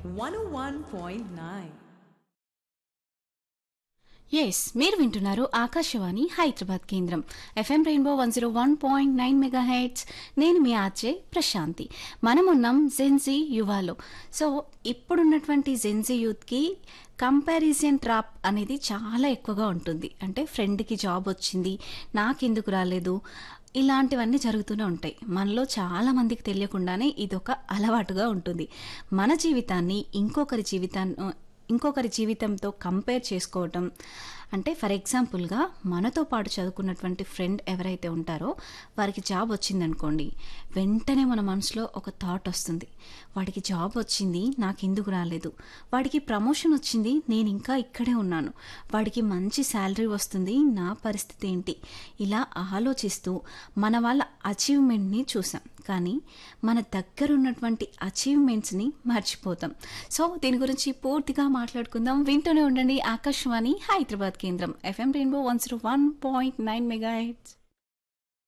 101.9. Yes మీరు వింటున్నారు ఆకాశవాణి హైదరాబాద్ కేంద్రం FM rainbow one zero one point nine mega hertz నేను మీ ఆర్జే ప్రశాంతి మనమున్నాం జెన్జీ యువాలో సో ఇప్పుడున్నటువంటి జెన్జీ యూత్కి కంపారిజన్ ట్రాప్ అనేది చాలా ఎక్కువగా ఉంటుంది అంటే ఫ్రెండ్కి జాబ్ వచ్చింది నాకెందుకు రాలేదు ఇలాంటివన్నీ జరుగుతూనే ఉంటాయి మనలో చాలా మందికి తెలియకుండానే ఇదొక అలవాటుగా ఉంటుంది మన జీవితాన్ని ఇంకొకరి జీవితాన్ని ఇంకొకరి జీవితంతో కంపేర్ చేసుకోవటం అంటే ఫర్ ఎగ్జాంపుల్గా మనతో పాటు చదువుకున్నటువంటి ఫ్రెండ్ ఎవరైతే ఉంటారో వారికి జాబ్ వచ్చిందనుకోండి వెంటనే మన మనసులో ఒక థాట్ వస్తుంది వాడికి జాబ్ వచ్చింది నాకు ఎందుకు రాలేదు వాడికి ప్రమోషన్ వచ్చింది నేను ఇంకా ఇక్కడే ఉన్నాను వాడికి మంచి శాలరీ వస్తుంది నా పరిస్థితి ఏంటి ఇలా ఆలోచిస్తూ మన వాళ్ళ అచీవ్మెంట్ని చూసాం కానీ మన దగ్గర ఉన్నటువంటి అచీవ్మెంట్స్ని మర్చిపోతాం సో దీని గురించి పూర్తిగా మాట్లాడుకుందాం వింటూనే ఉండండి ఆకాశవాణి హైదరాబాద్ కేంద్రం FM rainbow one zero one point nine mega heads